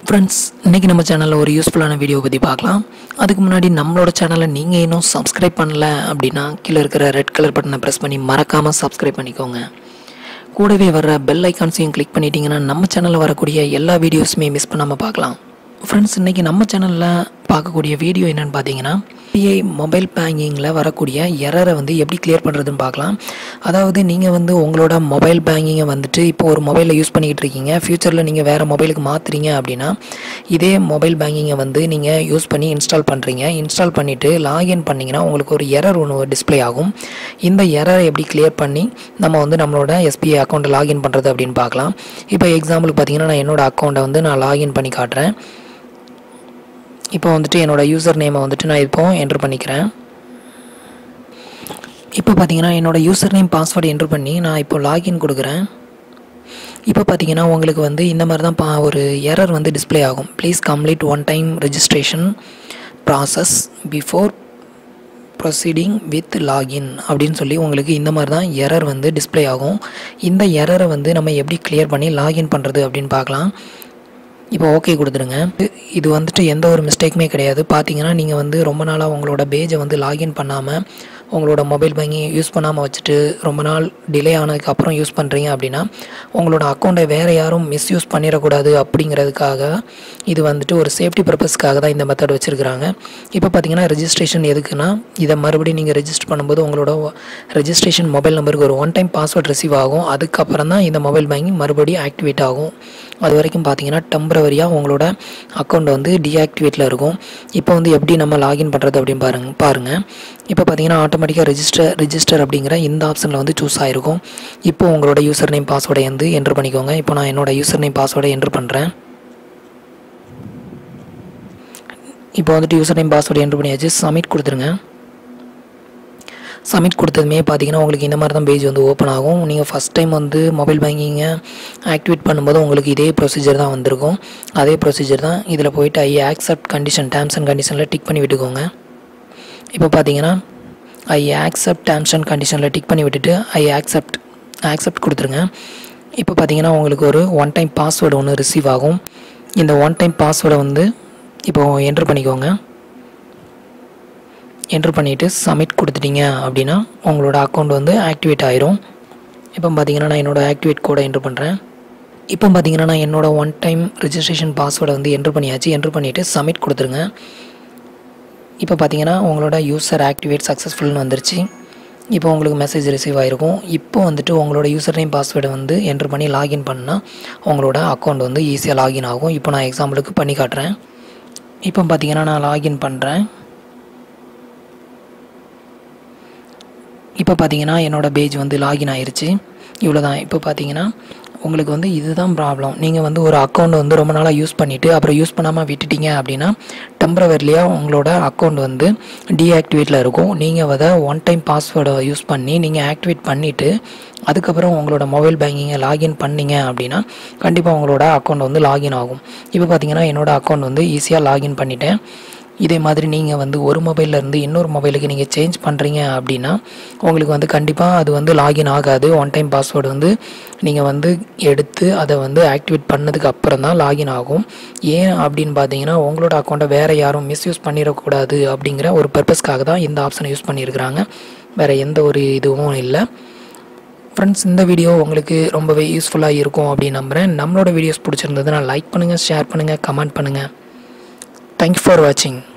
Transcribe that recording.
friends இன்றைக்கி நம்ம சேனலில் ஒரு யூஸ்ஃபுல்லான வீடியோ பற்றி பார்க்கலாம் அதுக்கு முன்னாடி நம்மளோட சேனலை நீங்கள் இன்னும் சப்ஸ்கிரைப் பண்ணல அப்படின்னா கீழே இருக்கிற ரெட் கலர் பட்டனை ப்ரெஸ் பண்ணி மறக்காமல் சப்ஸ்கிரைப் பண்ணிக்கோங்க கூடவே வர்ற பெல் ஐக்கான்ஸையும் கிளிக் பண்ணிட்டீங்கன்னா நம்ம சேனலில் வரக்கூடிய எல்லா வீடியோஸுமே மிஸ் பண்ணாமல் பார்க்கலாம் ஃப்ரெண்ட்ஸ் இன்றைக்கி நம்ம சேனலில் பார்க்கக்கூடிய வீடியோ என்னென்னு பார்த்தீங்கன்னா பிஐ மொபைல் பேங்கிங்கில் வரக்கூடிய எரரை வந்து எப்படி கிளியர் பண்ணுறதுன்னு பார்க்கலாம் அதாவது நீங்கள் வந்து உங்களோட மொபைல் பேங்கிங்கை வந்துட்டு இப்போ ஒரு மொபைலில் யூஸ் பண்ணிக்கிட்டு இருக்கீங்க ஃப்யூச்சரில் நீங்கள் வேறு மொபைலுக்கு மாற்றுறீங்க அப்படின்னா இதே மொபைல் பேங்கிங்கை வந்து நீங்கள் யூஸ் பண்ணி இன்ஸ்டால் பண்ணுறீங்க இன்ஸ்டால் பண்ணிவிட்டு லாகின் பண்ணிங்கன்னா உங்களுக்கு ஒரு எரர் ஒன்று டிஸ்ப்ளே ஆகும் இந்த எரரை எப்படி கிளியர் பண்ணி நம்ம வந்து நம்மளோட எஸ்பிஐ அக்கௌண்ட்டை லாகின் பண்ணுறது அப்படின்னு பார்க்கலாம் இப்போ எக்ஸாம்பிளுக்கு பார்த்தீங்கன்னா நான் என்னோட அக்கௌண்ட்டை வந்து நான் லாகின் பண்ணி காட்டுறேன் இப்போ வந்துட்டு என்னோடய யூசர் நேமை வந்துட்டு நான் இப்போ என்ட்ரு பண்ணிக்கிறேன் இப்போ பார்த்தீங்கன்னா என்னோடய யூசர் நேம் பாஸ்வேர்டு என்ட்ரு பண்ணி நான் இப்போ லாகின் கொடுக்குறேன் இப்போ பார்த்தீங்கன்னா உங்களுக்கு வந்து இந்த மாதிரி தான் பா ஒரு எரர் வந்து டிஸ்ப்ளே ஆகும் please complete one time registration process before proceeding with login அப்படின்னு சொல்லி உங்களுக்கு இந்த மாதிரி தான் எரர் வந்து டிஸ்ப்ளே ஆகும் இந்த எரரை வந்து நம்ம எப்படி கிளியர் பண்ணி லாகின் பண்ணுறது அப்படின்னு பார்க்கலாம் இப்போ ஓகே கொடுத்துருங்க இது வந்துட்டு எந்த ஒரு மிஸ்டேக்குமே கிடையாது பார்த்தீங்கன்னா நீங்கள் வந்து ரொம்ப நாளாக உங்களோட பேஜை வந்து லாகின் பண்ணாமல் உங்களோட மொபைல் பேங்கிங் யூஸ் பண்ணாமல் வச்சுட்டு ரொம்ப நாள் டிலே ஆனதுக்கு அப்புறம் யூஸ் பண்ணுறீங்க அப்படின்னா உங்களோட அக்கௌண்ட்டை வேறு யாரும் மிஸ்யூஸ் பண்ணிடக்கூடாது அப்படிங்கிறதுக்காக இது வந்துட்டு ஒரு சேஃப்டி பர்பஸ்க்காக தான் இந்த மெத்தட் வச்சுருக்கிறாங்க இப்போ பார்த்தீங்கன்னா ரெஜிஸ்ட்ரேஷன் எதுக்குன்னா இதை மறுபடியும் நீங்கள் ரெஜிஸ்டர் பண்ணும்போது உங்களோட ரெஜிஸ்ட்ரேஷன் மொபைல் நம்பருக்கு ஒரு ஒன் டைம் பாஸ்வேர்ட் ரிசீவ் ஆகும் அதுக்கப்புறம் தான் இந்த மொபைல் பேங்கிங் மறுபடியும் ஆக்டிவேட் ஆகும் அது வரைக்கும் பார்த்தீங்கன்னா டெம்பரவரியாக உங்களோட அக்கௌண்ட் வந்து டீஆக்டிவேட்டில் இருக்கும் இப்போ வந்து எப்படி நம்ம லாகின் பண்ணுறது அப்படின்னு பாருங்க பாருங்கள் இப்போ பார்த்தீங்கன்னா ஆட்டோமேட்டிக்காக ரெஜிஸ்டர் ரெஜிஸ்டர் அப்படிங்கிற இந்த ஆப்ஷனில் வந்து சூஸ் ஆகிருக்கும் இப்போ உங்களோட யூசர் நேம் பாஸ்வேர்டை வந்து என்ட்ரு பண்ணிக்கோங்க இப்போ நான் என்னோட யூசர் நேம் பாஸ்வேர்டை என்ட்ரு பண்ணுறேன் இப்போ வந்துட்டு யூசர் நேம் பாஸ்வேர்டு என்ட்ரு பண்ணியாச்சு சப்மிட் கொடுத்துருங்க சப்மிட் கொடுத்ததுமே பார்த்தீங்கன்னா உங்களுக்கு இந்த மாதிரி தான் பேஜ் வந்து ஓப்பன் ஆகும் நீங்கள் ஃபஸ்ட் டைம் வந்து மொபைல் பேங்கிங்கை ஆக்டிவேட் பண்ணும்போது உங்களுக்கு இதே ப்ரொசீஜர் தான் வந்திருக்கும் அதே ப்ரொசீஜர் தான் இதில் போயிட்டு I accept condition terms and கண்டிஷனில் டிக் பண்ணி விட்டுக்கோங்க இப்போ பார்த்தீங்கன்னா ஐ ஆக்செப்ட் டேர்ம்ஸ் அண்ட் கண்டிஷனில் டிக் பண்ணி விட்டுட்டு ஐ ஆக்செப்ட் ஆக்செப்ட் கொடுத்துருங்க இப்போ பார்த்தீங்கன்னா உங்களுக்கு ஒரு ஒன் டைம் பாஸ்வேர்டு ஒன்று ரிசீவ் ஆகும் இந்த ஒன் டைம் பாஸ்வேர்டை வந்து இப்போது என்ட்ரு பண்ணிக்கோங்க என்ட்ரு பண்ணிவிட்டு சப்மிட் கொடுத்துட்டீங்க அப்படின்னா உங்களோட அக்கௌண்ட் வந்து ஆக்டிவேட் ஆயிரும் இப்போ பார்த்தீங்கன்னா நான் என்னோடய ஆக்டிவேட் கோடை என்ட்ரு பண்ணுறேன் இப்போ பார்த்தீங்கன்னா நான் என்னோட ஒன் டைம் ரிஜிஸ்ட்ரேஷன் பாஸ்வேர்டை வந்து என்ட்ரு பண்ணியாச்சு என்ட்ரு பண்ணிவிட்டு சப்மிட் கொடுத்துருங்க இப்போ பார்த்தீங்கன்னா உங்களோட யூசர் ஆக்டிவேட் சக்ஸஸ்ஃபுல்னு வந்துருச்சு இப்போ உங்களுக்கு மெசேஜ் ரிசீவ் ஆகிருக்கும் இப்போ வந்துட்டு உங்களோட யூசர் நேம் பாஸ்வேர்டை வந்து என்ட்ரு பண்ணி லாகின் பண்ணால் உங்களோட அக்கௌண்ட் வந்து ஈஸியாக லாகின் ஆகும் இப்போ நான் எக்ஸாம்பிளுக்கு பண்ணி காட்டுறேன் இப்போ பார்த்தீங்கன்னா நான் லாகின் பண்ணுறேன் இப்போ பார்த்தீங்கன்னா என்னோடய பேஜ் வந்து லாகின் ஆயிருச்சு இவ்வளோ தான் இப்போ பார்த்தீங்கன்னா உங்களுக்கு வந்து இதுதான் ப்ராப்ளம் நீங்கள் வந்து ஒரு அக்கௌண்ட் வந்து ரொம்ப நாளாக யூஸ் பண்ணிவிட்டு அப்புறம் யூஸ் பண்ணாமல் விட்டுட்டீங்க அப்படின்னா டெம்பரவரிலியாக உங்களோட அக்கௌண்ட் வந்து டீஆக்டிவேட்டில் இருக்கும் நீங்கள் அதை ஒன் டைம் பாஸ்வேர்டை யூஸ் பண்ணி நீங்கள் ஆக்டிவேட் பண்ணிவிட்டு அதுக்கப்புறம் உங்களோட மொபைல் பேங்கிங்கை லாகின் பண்ணீங்க அப்படின்னா கண்டிப்பாக உங்களோட அக்கௌண்ட் வந்து லாகின் ஆகும் இப்போ பார்த்தீங்கன்னா என்னோடய அக்கௌண்ட் வந்து ஈஸியாக லாகின் பண்ணிட்டேன் இதே மாதிரி நீங்கள் வந்து ஒரு மொபைல்லேருந்து இன்னொரு மொபைலுக்கு நீங்கள் சேஞ்ச் பண்ணுறீங்க அப்படின்னா உங்களுக்கு வந்து கண்டிப்பாக அது வந்து லாகின் ஆகாது ஒன் டைம் பாஸ்வேர்டு வந்து நீங்கள் வந்து எடுத்து அதை வந்து ஆக்டிவேட் பண்ணதுக்கு அப்புறம் தான் லாகின் ஆகும் ஏன் அப்படின்னு பார்த்தீங்கன்னா உங்களோட அக்கௌண்ட்டை வேறு யாரும் மிஸ்யூஸ் பண்ணிடக்கூடாது அப்படிங்கிற ஒரு பர்பஸ்க்காக தான் இந்த ஆப்ஷனை யூஸ் பண்ணியிருக்கிறாங்க வேறு எந்த ஒரு இதுவும் இல்லை ஃப்ரெண்ட்ஸ் இந்த வீடியோ உங்களுக்கு ரொம்பவே யூஸ்ஃபுல்லாக இருக்கும் அப்படின்னு நம்புகிறேன் நம்மளோட வீடியோஸ் பிடிச்சிருந்ததுன்னா லைக் பண்ணுங்கள் ஷேர் பண்ணுங்கள் கமெண்ட் பண்ணுங்கள் தேங்க்யூ ஃபார் வாட்சிங்